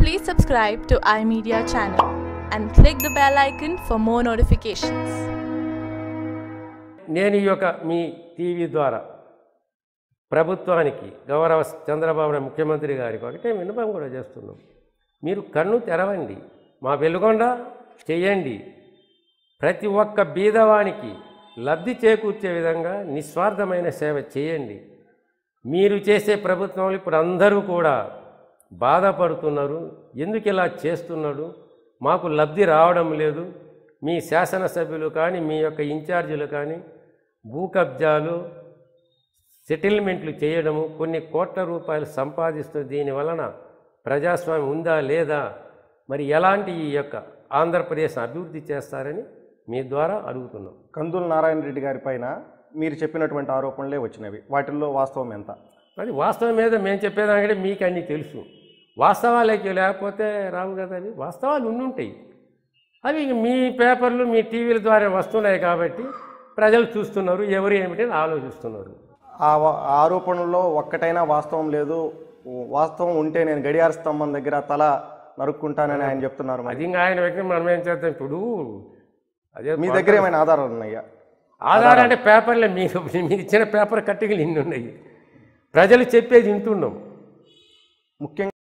Please subscribe to iMedia channel and click the bell icon for more notifications. నేను ఈ యొక్క మీ TV ద్వారా ప్రభుత్వానికి గౌరవ చంద్రబాబు నాయుడు ముఖ్యమంత్రి గారికి ఒకటే విన్నపం కూడా చేస్తున్నాం మీరు కన్ను తెరవండి మా వెలుగొండ చేయండి ప్రతి ఒక్క బీదవానికి లబ్ధి చేకూర్చే విధంగా నిస్వార్థమైన సేవ చేయండి మీరు చేసే ప్రభుత్వంలో ఇప్పుడు అందరూ కూడా బాధపడుతున్నారు ఎందుకు ఇలా చేస్తున్నాడు మాకు లబ్ధి రావడం లేదు మీ శాసనసభ్యులు కానీ మీ యొక్క ఇన్ఛార్జీలు కానీ భూ కబ్జాలు సెటిల్మెంట్లు చేయడము కొన్ని కోట్ల రూపాయలు సంపాదిస్తూ దీని వలన ప్రజాస్వామ్యం ఉందా లేదా మరి ఎలాంటి ఈ యొక్క ఆంధ్రప్రదేశ్ అభివృద్ధి చేస్తారని మీ ద్వారా అడుగుతున్నాం కందుల నారాయణ రెడ్డి గారి పైన మీరు చెప్పినటువంటి ఆరోపణలే వచ్చినవి వాటిల్లో వాస్తవం ఎంత అది వాస్తవం మీద మేము చెప్పేదానికంటే మీకు అన్నీ తెలుసు వాస్తవాలకి లేకపోతే రావు కదా అవి వాస్తవాలు ఉండుంటాయి అవి ఇంక మీ పేపర్లు మీ టీవీల ద్వారా వస్తున్నాయి కాబట్టి ప్రజలు చూస్తున్నారు ఎవరు ఏమిటి అని ఆలోచిస్తున్నారు ఆ వా- ఆ ఆరోపణల్లో ఒక్కటైనా వాస్తవం లేదు వాస్తవం ఉంటే నేను గడియార స్తంభం దగ్గర తల నరుక్కుంటానని ఆయన చెప్తున్నారు మరి అది ఇంకా ఆయన వ్యక్తి మనం ఏం చేద్దాం ఇప్పుడు అదే మీ దగ్గర ఏమైనా ఆధారాలు ఉన్నాయా ఆధారం అంటే పేపర్లే మీరు మీరు ఇచ్చిన పేపర్ కట్టికలు ఇన్ని ఉన్నాయి ప్రజలు చెప్పేది వింటున్నాం ముఖ్యంగా